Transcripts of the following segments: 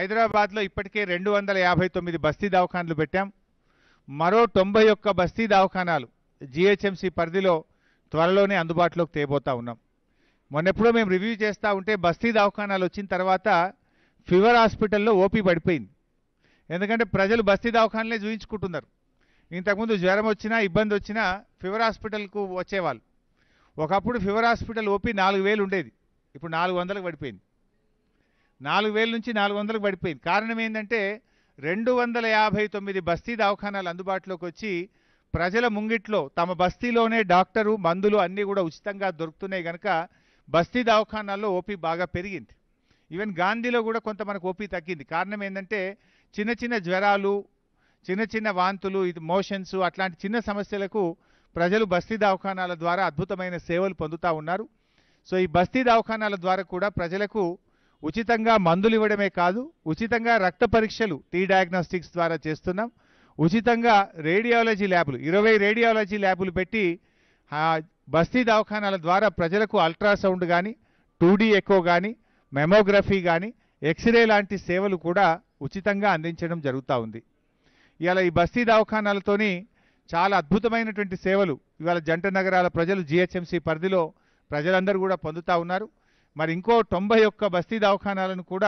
హైదరాబాద్లో ఇప్పటికే రెండు వందల యాభై తొమ్మిది బస్తీ దవాఖాన్లు పెట్టాం మరో తొంభై ఒక్క బస్తీ దవాఖానాలు జిహెచ్ఎంసి పరిధిలో త్వరలోనే అందుబాటులోకి తేబోతా ఉన్నాం మొన్నెప్పుడో మేము రివ్యూ చేస్తూ ఉంటే బస్తీ దవాఖానాలు వచ్చిన తర్వాత ఫీవర్ హాస్పిటల్లో ఓపీ పడిపోయింది ఎందుకంటే ప్రజలు బస్తీ దవాఖానలే చూయించుకుంటున్నారు ఇంతకుముందు జ్వరం వచ్చినా ఇబ్బంది వచ్చినా ఫీవర్ హాస్పిటల్కు వచ్చేవాళ్ళు ఒకప్పుడు ఫీవర్ హాస్పిటల్ ఓపీ నాలుగు వేలు ఉండేది ఇప్పుడు నాలుగు వందలకు పడిపోయింది నాలుగు వేల నుంచి నాలుగు వందలకు పడిపోయింది కారణం ఏంటంటే రెండు వందల యాభై తొమ్మిది బస్తీ దవాఖానాలు అందుబాటులోకి వచ్చి ప్రజల ముంగిట్లో తమ బస్తీలోనే డాక్టరు మందులు అన్నీ కూడా ఉచితంగా దొరుకుతున్నాయి కనుక బస్తీ దవాఖానాల్లో ఓపీ బాగా పెరిగింది ఈవెన్ గాంధీలో కూడా కొంత మనకు ఓపీ తగ్గింది కారణం ఏంటంటే చిన్న చిన్న జ్వరాలు చిన్న చిన్న వాంతులు ఇది మోషన్స్ అట్లాంటి చిన్న సమస్యలకు ప్రజలు బస్తీ దవాఖానాల ద్వారా అద్భుతమైన సేవలు పొందుతూ ఉన్నారు సో ఈ బస్తీ దవాఖానాల ద్వారా కూడా ప్రజలకు ఉచితంగా మందులు ఇవ్వడమే కాదు ఉచితంగా రక్త పరీక్షలు టీ డయాగ్నోస్టిక్స్ ద్వారా చేస్తున్నాం ఉచితంగా రేడియాలజీ ల్యాబులు ఇరవై రేడియాలజీ ల్యాబులు పెట్టి ఆ బస్తీ దవాఖానాల ద్వారా ప్రజలకు అల్ట్రాసౌండ్ కానీ టూ డీ ఎకో కానీ మెమోగ్రఫీ కానీ ఎక్స్రే లాంటి సేవలు కూడా ఉచితంగా అందించడం జరుగుతూ ఉంది ఇవాళ ఈ బస్తీ దవాఖానాలతోని చాలా అద్భుతమైనటువంటి సేవలు ఇవాళ జంట నగరాల ప్రజలు జిహెచ్ఎంసీ పరిధిలో ప్రజలందరూ కూడా పొందుతూ ఉన్నారు మరి ఇంకో తొంభై ఒక్క బస్తీ దవాఖానాలను కూడా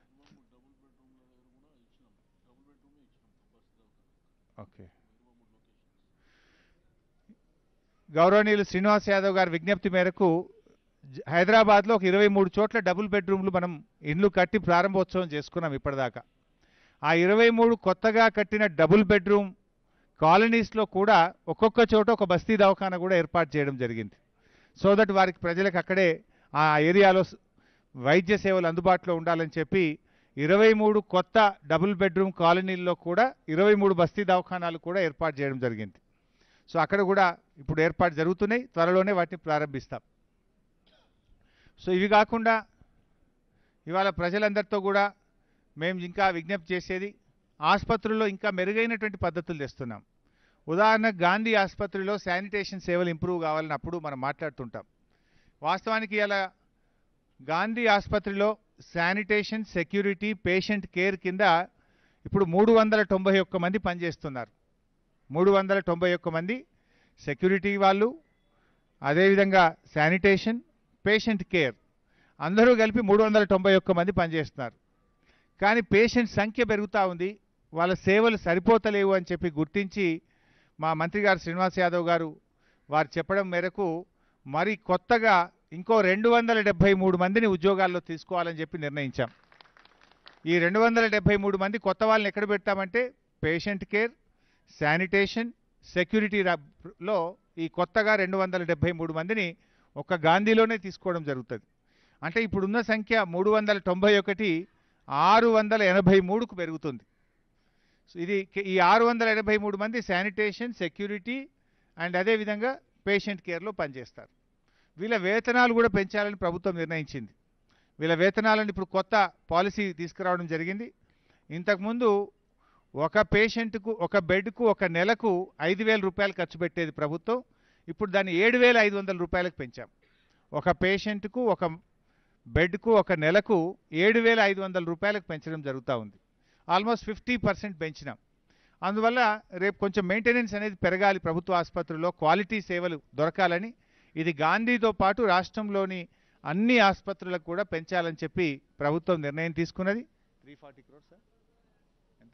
ఓకే గౌరవనీయులు శ్రీనివాస్ యాదవ్ గారి విజ్ఞప్తి మేరకు జ- హైదరాబాద్లో ఒక ఇరవై మూడు చోట్ల డబుల్ బెడ్రూమ్లు మనం ఇండ్లు కట్టి ప్రారంభోత్సవం చేసుకున్నాం ఇప్పటిదాకా ఆ ఇరవై మూడు కొత్తగా కట్టిన డబుల్ బెడ్రూమ్ కాలనీస్లో కూడా ఒక్కొక్క చోట ఒక బస్తీ దవాఖాన కూడా ఏర్పాటు చేయడం జరిగింది సో దట్ వారికి ప్రజలకు అక్కడే ఆ ఏరియాలో స్- వైద్య సేవలు అందుబాటులో ఉండాలని చెప్పి ఇరవై మూడు కొత్త డబుల్ బెడ్రూమ్ కాలనీల్లో కూడా ఇరవై మూడు బస్తీ దవాఖానాలు కూడా ఏర్పాటు చేయడం జరిగింది సో అక్కడ కూడా ఇప్పుడు ఏర్పాటు జరుగుతున్నాయి త్వరలోనే వాటిని ప్రారంభిస్తాం సో ఇవి కాకుండా ఇవాళ ప్రజలందరితో కూడా మేము ఇంకా విజ్ఞప్తి చేసేది ఆసుపత్రుల్లో ఇంకా మెరుగైనటువంటి పద్ధతులు తెస్తున్నాం ఉదాహరణకు గాంధీ ఆసుపత్రిలో శానిటేషన్ సేవలు ఇంప్రూవ్ కావాలని అప్పుడు మనం మాట్లాడుతుంటాం వాస్తవానికి ఇలా గాంధీ ఆసుపత్రిలో శానిటేషన్ సెక్యూరిటీ పేషెంట్ కేర్ కింద ఇప్పుడు మూడు వందల తొంభై ఒక్క మంది పనిచేస్తున్నారు మూడు వందల తొంభై ఒక్క మంది సెక్యూరిటీ వాళ్ళు అదేవిధంగా శానిటేషన్ పేషెంట్ కేర్ అందరూ కలిపి మూడు వందల తొంభై ఒక్క మంది పనిచేస్తున్నారు కానీ పేషెంట్ సంఖ్య పెరుగుతూ ఉంది వాళ్ళ సేవలు సరిపోతలేవు అని చెప్పి గుర్తించి మా మంత్రి గారు శ్రీనివాస్ యాదవ్ గారు వారు చెప్పడం మేరకు మరి కొత్తగా ఇంకో రెండు వందల డెబ్భై మూడు మందిని ఉద్యోగాల్లో తీసుకోవాలని చెప్పి నిర్ణయించాం ఈ రెండు వందల డెబ్భై మూడు మంది కొత్త వాళ్ళని ఎక్కడ పెడతామంటే పేషెంట్ కేర్ శానిటేషన్ సెక్యూరిటీ లో ఈ కొత్తగా రెండు వందల డెబ్భై మూడు మందిని ఒక్క గాంధీలోనే తీసుకోవడం జరుగుతుంది అంటే ఇప్పుడున్న సంఖ్య మూడు వందల తొంభై ఒకటి ఆరు వందల ఎనభై మూడుకు పెరుగుతుంది సో ఇది కే- ఈ ఆరు వందల ఎనభై మూడు మంది శానిటేషన్ సెక్యూరిటీ అండ్ అదేవిధంగా పేషెంట్ కేర్లో పనిచేస్తారు వీళ్ళ వేతనాలు కూడా పెంచాలని ప్రభుత్వం నిర్ణయించింది వీళ్ళ వేతనాలను ఇప్పుడు కొత్త పాలసీ తీసుకురావడం జరిగింది ఇంతకుముందు ఒక పేషెంట్కు ఒక బెడ్కు ఒక నెలకు ఐదు వేల రూపాయలు ఖర్చు పెట్టేది ప్రభుత్వం ఇప్పుడు దాన్ని ఏడు వేల ఐదు వందల రూపాయలకు పెంచాం ఒక పేషెంట్కు ఒక బెడ్కు ఒక నెలకు ఏడు వేల ఐదు వందల రూపాయలకు పెంచడం జరుగుతూ ఉంది ఆల్మోస్ట్ ఫిఫ్టీ పర్సెంట్ పెంచినాం అందువల్ల రేపు కొంచెం మెయింటెనెన్స్ అనేది పెరగాలి ప్రభుత్వ ఆసుపత్రుల్లో క్వాలిటీ సేవలు దొరకాలని ఇది గాంధీతో పాటు రాష్ట్రంలోని అన్ని ఆసుపత్రులకు కూడా పెంచాలని చెప్పి ప్రభుత్వం నిర్ణయం తీసుకున్నది త్రీ ఫార్టీ క్రోర్స్ ఎంత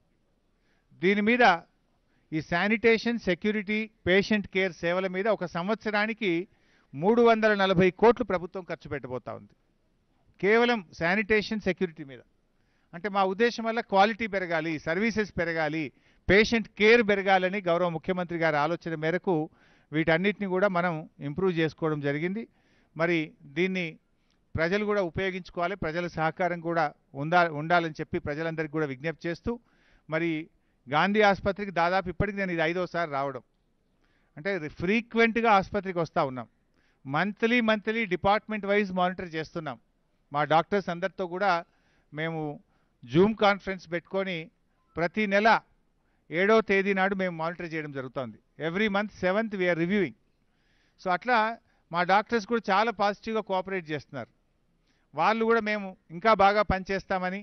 దీని మీద ఈ శానిటేషన్ సెక్యూరిటీ పేషెంట్ కేర్ సేవల మీద ఒక సంవత్సరానికి మూడు వందల నలభై కోట్లు ప్రభుత్వం ఖర్చు పెట్టబోతా ఉంది కేవలం శానిటేషన్ సెక్యూరిటీ మీద అంటే మా ఉద్దేశం వల్ల క్వాలిటీ పెరగాలి సర్వీసెస్ పెరగాలి పేషెంట్ కేర్ పెరగాలని గౌరవ ముఖ్యమంత్రి గారి ఆలోచన మేరకు వీటన్నిటిని కూడా మనం ఇంప్రూవ్ చేసుకోవడం జరిగింది మరి దీన్ని ప్రజలు కూడా ఉపయోగించుకోవాలి ప్రజల సహకారం కూడా ఉందా ఉండాలని చెప్పి ప్రజలందరికీ కూడా విజ్ఞప్తి చేస్తూ మరి గాంధీ ఆసుపత్రికి దాదాపు ఇప్పటికి నేను ఇది ఐదోసారి రావడం అంటే ఫ్రీక్వెంట్గా ఆసుపత్రికి వస్తూ ఉన్నాం monthly monthly department wise monitor చేస్తున్నాం మా డాక్టర్స్ అందరితో కూడా మేము జూమ్ కాన్ఫరెన్స్ పెట్టుకొని ప్రతి నెల ఏడో తేదీ నాడు మేము మానిటర్ చేయడం జరుగుతుంది every month seventh we're reviewing so అట్లా మా డాక్టర్స్ కూడా చాలా పాజిటివ్గా కోఆపరేట్ చేస్తున్నారు వాళ్ళు కూడా మేము ఇంకా బాగా పనిచేస్తామని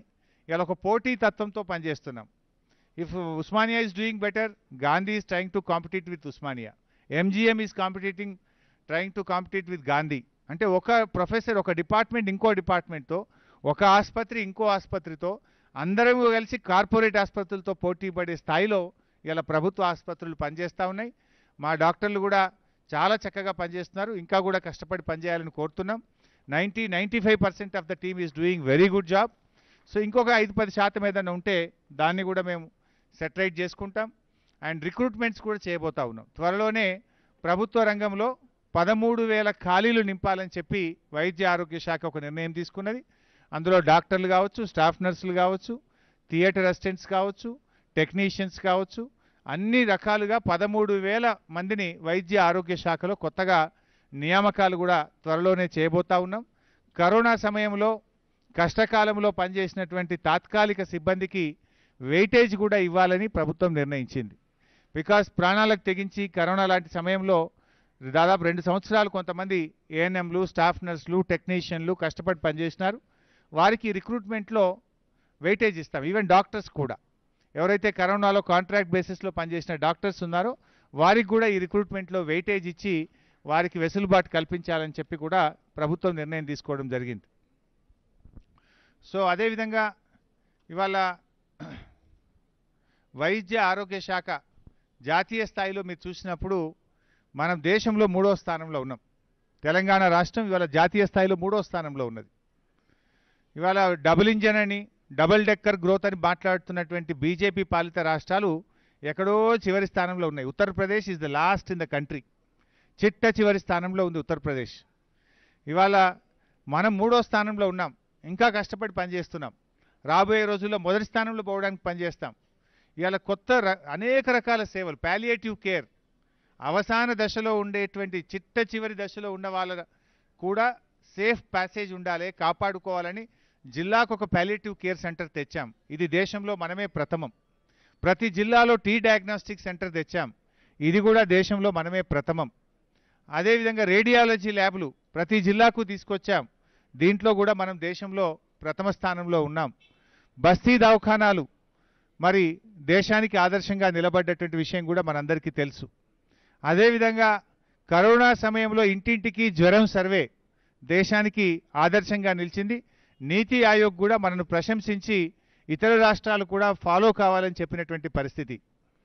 ఇలా ఒక పోటీ తత్వంతో పనిచేస్తున్నాం if Osmania is doing better Gandhi is trying to compete with Osmania MGM is competing trying to compete with Gandhi అంటే ఒక ప్రొఫెసర్ ఒక డిపార్ట్మెంట్ ఇంకో డిపార్ట్మెంట్తో ఒక ఆసుపత్రి ఇంకో ఆసుపత్రితో అందరం కలిసి కార్పొరేట్ ఆసుపత్రులతో పోటీ పడే స్థాయిలో ఇలా ప్రభుత్వ ఆసుపత్రులు పనిచేస్తూ ఉన్నాయి మా డాక్టర్లు కూడా చాలా చక్కగా పనిచేస్తున్నారు ఇంకా కూడా కష్టపడి పనిచేయాలని కోరుతున్నాం ninety ninety five percent of the team is doing very good job so ఇంకొక ఐదు పది శాతం ఏదైనా ఉంటే దాన్ని కూడా మేము సెటరైట్ చేసుకుంటాం అండ్ రిక్రూట్మెంట్స్ కూడా చేయబోతా ఉన్నాం త్వరలోనే ప్రభుత్వ రంగంలో పదమూడు వేల ఖాళీలు నింపాలని చెప్పి వైద్య ఆరోగ్య శాఖ ఒక నిర్ణయం తీసుకున్నది అందులో డాక్టర్లు కావచ్చు స్టాఫ్ నర్సులు కావచ్చు థియేటర్ అసిస్టెంట్స్ కావచ్చు టెక్నీషియన్స్ కావచ్చు అన్ని రకాలుగా పదమూడు వేల మందిని వైద్య ఆరోగ్య శాఖలో కొత్తగా నియామకాలు కూడా త్వరలోనే చేయబోతా ఉన్నాం కరోనా సమయంలో కష్టకాలంలో పనిచేసినటువంటి తాత్కాలిక సిబ్బందికి వెయిటేజ్ కూడా ఇవ్వాలని ప్రభుత్వం నిర్ణయించింది బికాస్ ప్రాణాలకు తెగించి కరోనా లాంటి సమయంలో దాదాపు రెండు సంవత్సరాలు కొంతమంది ఏఎన్ఎంలు స్టాఫ్ నర్సులు టెక్నీషియన్లు కష్టపడి పనిచేసినారు వారికి రిక్రూట్మెంట్లో వెయిటేజ్ ఇస్తాం ఈవెన్ డాక్టర్స్ కూడా ఎవరైతే కరోనాలో కాంట్రాక్ట్ బేసిస్లో పనిచేసిన డాక్టర్స్ ఉన్నారో వారికి కూడా ఈ రిక్రూట్మెంట్లో వెయిటేజ్ ఇచ్చి వారికి వెసులుబాటు కల్పించాలని చెప్పి కూడా ప్రభుత్వం నిర్ణయం తీసుకోవడం జరిగింది సో అదేవిధంగా ఇవాళ వైద్య ఆరోగ్య శాఖ జాతీయ స్థాయిలో మీరు చూసినప్పుడు మనం దేశంలో మూడో స్థానంలో ఉన్నాం తెలంగాణ రాష్ట్రం ఇవాళ జాతీయ స్థాయిలో మూడో స్థానంలో ఉన్నది ఇవాళ డబుల్ ఇంజన్ అని డబుల్ డెక్కర్ గ్రోత్ అని మాట్లాడుతున్నటువంటి బీజేపీ పాలిత రాష్ట్రాలు ఎక్కడో చివరి స్థానంలో ఉన్నాయి Uttar Pradesh is the last in the country చిట్ట చివరి స్థానంలో ఉంది ఉత్తరప్రదేశ్ ఇవాళ మనం మూడో స్థానంలో ఉన్నాం ఇంకా కష్టపడి పనిచేస్తున్నాం రాబోయే రోజుల్లో మొదటి స్థానంలో పోవడానికి పనిచేస్తాం ఇవాళ కొత్త ర- అనేక రకాల సేవలు పాలియేటివ్ కేర్ అవసాన దశలో ఉండేటువంటి చిట్ట చివరి దశలో ఉన్న వాళ్ళ కూడా సేఫ్ ప్యాసేజ్ ఉండాలి కాపాడుకోవాలని జిల్లాకు ఒక పాలియేటివ్ కేర్ సెంటర్ తెచ్చాం ఇది దేశంలో మనమే ప్రథమం ప్రతి జిల్లాలో టీ డయాగ్నోస్టిక్ సెంటర్ తెచ్చాం ఇది కూడా దేశంలో మనమే ప్రథమం అదేవిధంగా రేడియాలజీ ల్యాబ్లు ప్రతి జిల్లాకు తీసుకొచ్చాం దీంట్లో కూడా మనం దేశంలో ప్రథమ స్థానంలో ఉన్నాం బస్తీ దవాఖానాలు మరి దేశానికి ఆదర్శంగా నిలబడ్డటువంటి విషయం కూడా మనందరికీ తెలుసు అదేవిధంగా కరోనా సమయంలో ఇంటింటికి జ్వరం సర్వే దేశానికి ఆదర్శంగా నిలిచింది నీతి ఆయోగ్ కూడా మనను ప్రశంసించి ఇతర రాష్ట్రాలు కూడా ఫాలో కావాలని చెప్పినటువంటి పరిస్థితి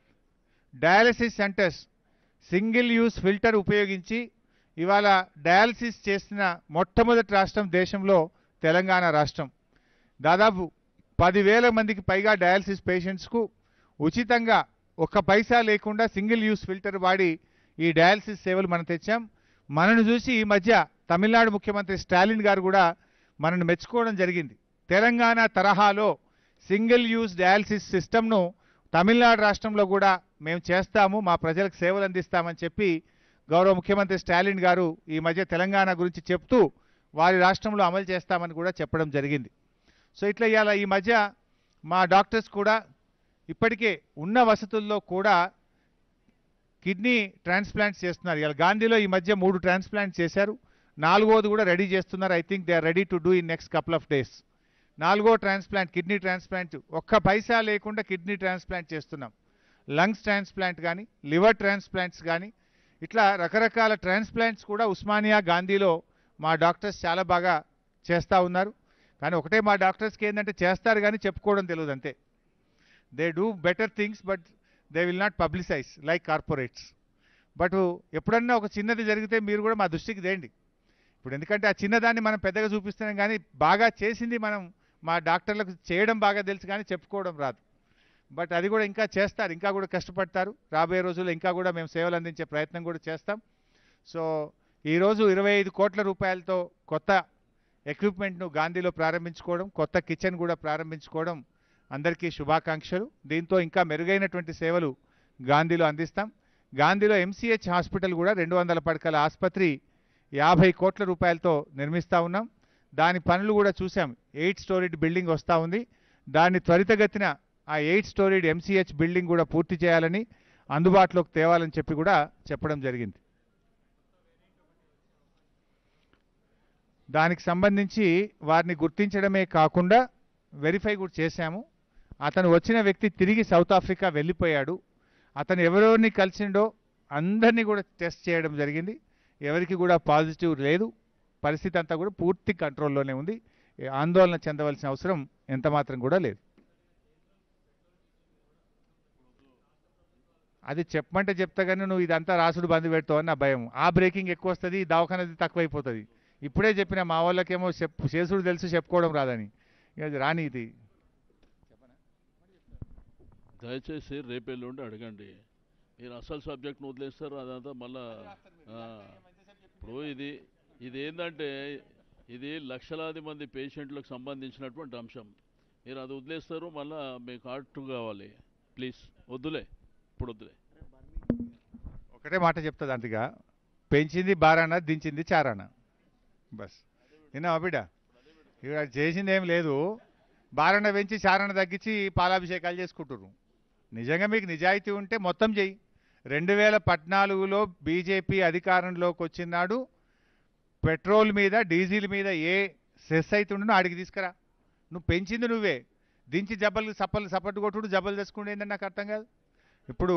dialysis centres single use filter ఉపయోగించి ఇవాళ డయాలసిస్ చేసిన మొట్టమొదటి రాష్ట్రం దేశంలో తెలంగాణ రాష్ట్రం దాదాపు పదివేల మందికి పైగా డయాలసిస్ పేషెంట్స్కు ఉచితంగా ఒక్క పైసా లేకుండా సింగిల్ యూస్ ఫిల్టర్ వాడి ఈ డయాలసిస్ సేవలు మనం తెచ్చాం మనను చూసి ఈ మధ్య తమిళనాడు ముఖ్యమంత్రి స్టాలిన్ గారు కూడా మనను మెచ్చుకోవడం జరిగింది తెలంగాణ తరహాలో సింగిల్ యూస్ డయాలసిస్ సిస్టమ్ను తమిళనాడు రాష్ట్రంలో కూడా మేము చేస్తాము మా ప్రజలకు సేవలు అందిస్తామని చెప్పి గౌరవ ముఖ్యమంత్రి స్టాలిన్ గారు ఈ మధ్య తెలంగాణ గురించి చెప్తూ వారి రాష్ట్రంలో అమలు చేస్తామని కూడా చెప్పడం జరిగింది సో ఇట్లా ఇవాళ ఈ మధ్య మా డాక్టర్స్ కూడా ఇప్పటికే ఉన్న వసతుల్లో కూడా కిడ్నీ ట్రాన్స్ప్లాంట్స్ చేస్తున్నారు ఇవాళ గాంధీలో ఈ మధ్య మూడు ట్రాన్స్ప్లాంట్స్ చేశారు నాలుగోది కూడా రెడీ చేస్తున్నారు I think they are ready to do in next couple of days నాలుగో ట్రాన్స్ప్లాంట్ కిడ్నీ ట్రాన్స్ప్లాంట్ ఒక్క పైసా లేకుండా కిడ్నీ ట్రాన్స్ప్లాంట్ చేస్తున్నాం లంగ్స్ ట్రాన్స్ప్లాంట్ కానీ లివర్ ట్రాన్స్ప్లాంట్స్ కానీ ఇట్లా రకరకాల ట్రాన్స్ప్లాంట్స్ కూడా ఉస్మానియా గాంధీలో మా డాక్టర్స్ చాలా బాగా చేస్తూ ఉన్నారు కానీ ఒకటే మా డాక్టర్స్కి ఏంటంటే చేస్తారు కానీ చెప్పుకోవడం తెలియదు అంతే they do better things but they will not publicise like corporates but ఎప్పుడన్నా ఒక చిన్నది జరిగితే మీరు కూడా మా దృష్టికి తేండి ఇప్పుడు ఎందుకంటే ఆ చిన్నదాన్ని మనం పెద్దగా చూపిస్తున్నాం కానీ బాగా చేసింది మనం మా డాక్టర్లకు చేయడం బాగా తెలుసు కానీ చెప్పుకోవడం రాదు బట్ అది కూడా ఇంకా చేస్తారు ఇంకా కూడా కష్టపడతారు రాబోయే రోజుల్లో ఇంకా కూడా మేము సేవలు అందించే ప్రయత్నం కూడా చేస్తాం సో ఈరోజు ఇరవై ఐదు కోట్ల రూపాయలతో కొత్త ఎక్విప్మెంట్ను గాంధీలో ప్రారంభించుకోవడం కొత్త కిచెన్ కూడా ప్రారంభించుకోవడం అందరికీ శుభాకాంక్షలు దీంతో ఇంకా మెరుగైనటువంటి సేవలు గాంధీలో అందిస్తాం గాంధీలో ఎంసీహెచ్ హాస్పిటల్ కూడా రెండు వందల పడకల ఆసుపత్రి యాభై కోట్ల రూపాయలతో నిర్మిస్తూ ఉన్నాం దాని పనులు కూడా చూసాం ఎయిట్ స్టోరీడ్ బిల్డింగ్ వస్తూ ఉంది దాన్ని త్వరితగతిన ఆ ఎయిట్ స్టోరీడ్ ఎంసీహెచ్ బిల్డింగ్ కూడా పూర్తి చేయాలని అందుబాటులోకి తేవాలని చెప్పి కూడా చెప్పడం జరిగింది దానికి సంబంధించి వారిని గుర్తించడమే కాకుండా వెరిఫై కూడా చేశాము అతను వచ్చిన వ్యక్తి తిరిగి సౌత్ ఆఫ్రికా వెళ్ళిపోయాడు అతను ఎవరెవరిని కలిసిండో అందరినీ కూడా టెస్ట్ చేయడం జరిగింది ఎవరికి కూడా పాజిటివ్ లేదు పరిస్థితి అంతా కూడా పూర్తి కంట్రోల్లోనే ఉంది ఏ ఆందోళన చెందవలసిన అవసరం ఎంత మాత్రం కూడా లేదు అది చెప్పమంటే చెప్తా కానీ నువ్వు ఇదంతా రాసుడు బంద్ పెడతావు అని నా భయం ఆ బ్రేకింగ్ ఎక్కువ వస్తుంది ఈ దవాఖానది తక్కువైపోతుంది ఇప్పుడే చెప్పిన మా వాళ్ళకేమో చెప్పు చేసుడు తెలుసు చెప్పుకోవడం రాదని ఇక అది రాని ఇది దయచేసి రేపెల్లుండి అడగండి మీరు అసలు సబ్జెక్ట్ను వదిలేస్తారు అదంతా మళ్ళా ఆ, ఇప్పుడు ఇది ఇది ఏంటంటే ఇది లక్షలాది మంది పేషెంట్లకు సంబంధించినటువంటి అంశం మీరు అది వదిలేస్తారు మళ్ళా మీకు హార్ట్ కావాలి ప్లీజ్ వద్దులే ఇప్పుడు వద్దులే ఒకటే మాట చెప్తుంది అంతగా పెంచింది బారాన దించింది చారాన బస్ విన్నావా బిడ్డ ఇక చేసింది ఏం లేదు బారణ పెంచి చారణ తగ్గించి పాలాభిషేకాలు చేసుకుంటుర్రు నిజంగా మీకు నిజాయితీ ఉంటే మొత్తం చెయ్యి రెండు వేల పద్నాలుగులో బీజేపీ అధికారంలోకి వచ్చినాడు పెట్రోల్ మీద డీజిల్ మీద ఏ సెస్ అవుతుండో ఆడికి తీసుకురా నువ్వు పెంచింది నువ్వే దించి జబ్బలు సప్పలు సపట్టు కొట్టుడు జబ్బలు తెచ్చుకుంటే ఏంటని నాకు అర్థం కాదు ఇప్పుడు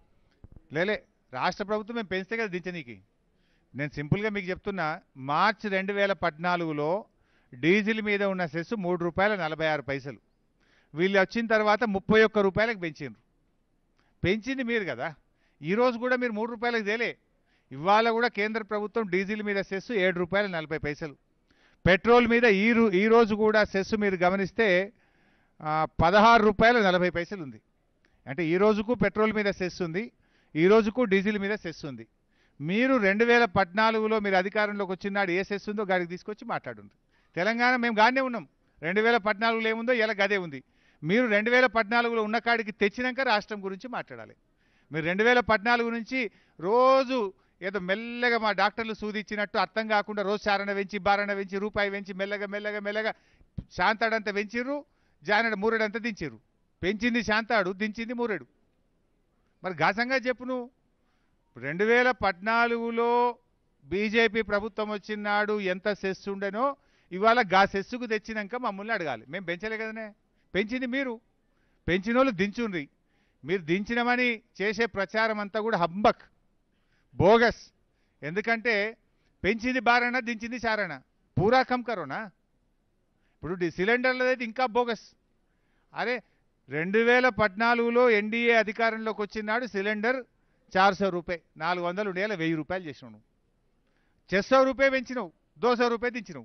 లేలే రాష్ట్ర ప్రభుత్వం మేము పెంచితే కదా దించనీకి నేను సింపుల్గా మీకు చెప్తున్నా మార్చి రెండు వేల పద్నాలుగులో డీజిల్ మీద ఉన్న సెస్ మూడు రూపాయల నలభై ఆరు పైసలు వీళ్ళు వచ్చిన తర్వాత ముప్పై ఒక్క రూపాయలకు పెంచిండ్రు పెంచింది మీరు కదా ఈరోజు కూడా మీరు మూడు రూపాయలకు తేలే ఇవాళ కూడా కేంద్ర ప్రభుత్వం డీజిల్ మీద సెస్ ఏడు రూపాయల నలభై పైసలు పెట్రోల్ మీద ఈ రో ఈ రోజు కూడా సెస్ మీరు గమనిస్తే ఆ, పదహారు రూపాయల నలభై పైసలు ఉంది అంటే ఈ రోజుకు పెట్రోల్ మీద సెస్ ఉంది ఈ రోజుకు డీజిల్ మీద సెస్ ఉంది మీరు రెండు వేల పద్నాలుగులో మీరు అధికారంలోకి వచ్చినాడు ఏ సెస్ ఉందో గాడికి తీసుకొచ్చి మాట్లాడుంది తెలంగాణ మేము గానే ఉన్నాం రెండు వేల పద్నాలుగులో ఏముందో ఇలా గదే ఉంది మీరు రెండు వేల పద్నాలుగులో ఉన్న కాడికి తెచ్చినాక రాష్ట్రం గురించి మాట్లాడాలి మీరు రెండు వేల పద్నాలుగు నుంచి రోజు ఏదో మెల్లగా మా డాక్టర్లు సూదిచ్చినట్టు అర్థం కాకుండా రోజు చారణ పెంచి బారణ పెంచి రూపాయి పెంచి మెల్లగా మెల్లగా మెల్లగా శాంతాడంతా పెంచిర్రు జానడ మూరెడంతా దించిర్రు పెంచింది శాంతాడు దించింది మూరెడు మరి ఘాసంగా చెప్పు నువ్వు రెండు వేల పద్నాలుగులో బీజేపీ ప్రభుత్వం వచ్చినాడు ఎంత సెస్ ఉండెనో ఇవాళ గా సెస్సుకు తెచ్చినాక మమ్మల్ని అడగాలి మేము పెంచలే కదనే పెంచింది మీరు పెంచిన వాళ్ళు దించుండ్రి మీరు దించినమని చేసే ప్రచారం అంతా కూడా హంబక్ బోగస్ ఎందుకంటే పెంచింది బారణ దించింది చారణ పూరా కమ్ కరోనా ఇప్పుడు డి- సిలిండర్లు అయితే ఇంకా బోగస్ అరే రెండు వేల పద్నాలుగులో ఎన్డీఏ అధికారంలోకి వచ్చినాడు సిలిండర్ చార్ సో రూపాయ నాలుగు వందలు ఉండేలా వెయ్యి రూపాయలు చేసినావు నువ్వు చెస్సో రూపాయ పెంచినావు దోసో రూపాయ దించినావు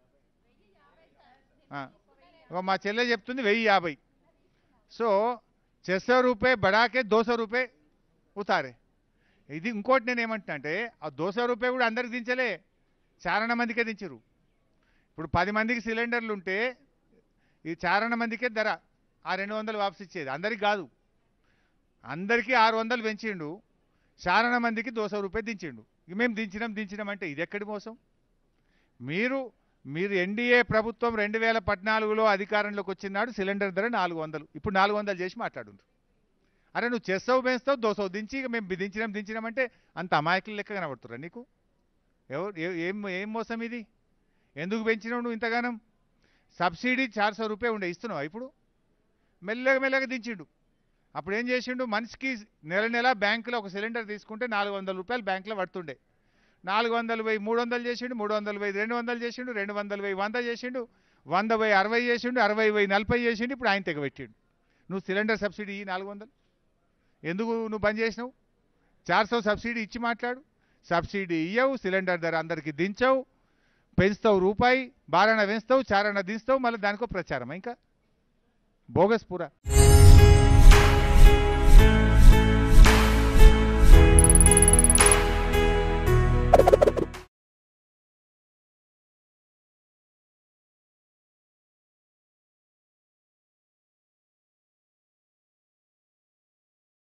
ఆ, ఇగో మా చెల్లె చెప్తుంది వెయ్యి యాభై సో చెస్సో రూపాయ బడాకే దోసో రూపాయ ఉతారే ఇది ఇంకోటి నేను ఏమంటున్నా అంటే ఆ దోసో రూపాయ కూడా అందరికి దించలే చారణ మందికే దించరు ఇప్పుడు పది మందికి సిలిండర్లు ఉంటే ఈ చారణ మందికే ధర ఆ రెండు వందలు వాపసు ఇచ్చేది అందరికి కాదు అందరికీ ఆరు వందలు పెంచిండు చారణ మందికి దోస రూపాయలు దించిండు ఇక మేము దించినాం దించినాం అంటే ఇది ఎక్కడి మోసం మీరు మీరు ఎన్డీఏ ప్రభుత్వం రెండు వేల పద్నాలుగులో అధికారంలోకి వచ్చినాడు సిలిండర్ ధర నాలుగు వందలు ఇప్పుడు నాలుగు వందలు చేసి మాట్లాడుండ్రు అరే నువ్వు చేస్తావు పెంచుతావు దోసవు దించి ఇక మేము దించినాం దించినాం అంటే అంత అమాయకులు లెక్క కనబడుతురా నీకు ఎవరు ఏ- ఏం ఏం మోసం ఇది ఎందుకు పెంచినావు నువ్వు ఇంతగానం సబ్సిడీ చార్ సో రూపాయ ఉండే ఇస్తున్నావు ఇప్పుడు మెల్లగా మెల్లగా దించిండు అప్పుడు ఏం చేసిండు మనిషికి నెల నెల బ్యాంకులో ఒక సిలిండర్ తీసుకుంటే నాలుగు వందల రూపాయలు బ్యాంకులో పడుతుండే నాలుగు వందలు వెయ్యి మూడు వందలు చేసిండు మూడు వందలు వెయ్యి రెండు వందలు చేసిండు రెండు వందలు వెయ్యి వంద చేసిండు వంద వెయ్యి అరవై చేసిండు అరవై వెయ్యి నలభై చేసిండు ఇప్పుడు ఆయన తెగబెట్టిండు నువ్వు సిలిండర్ సబ్సిడీ ఈ నాలుగు వందలు ఎందుకు నువ్వు బంద్ చేసినావు చార్ సో సబ్సిడీ ఇచ్చి మాట్లాడు సబ్సిడీ ఇయ్యవు సిలిండర్ ధర అందరికి దించవు పెంచుతావు రూపాయి బారణ పెంచుతావు చారణ దించుతావు మళ్ళీ దానికో ప్రచారం ఇంకా బోగస్ పూరా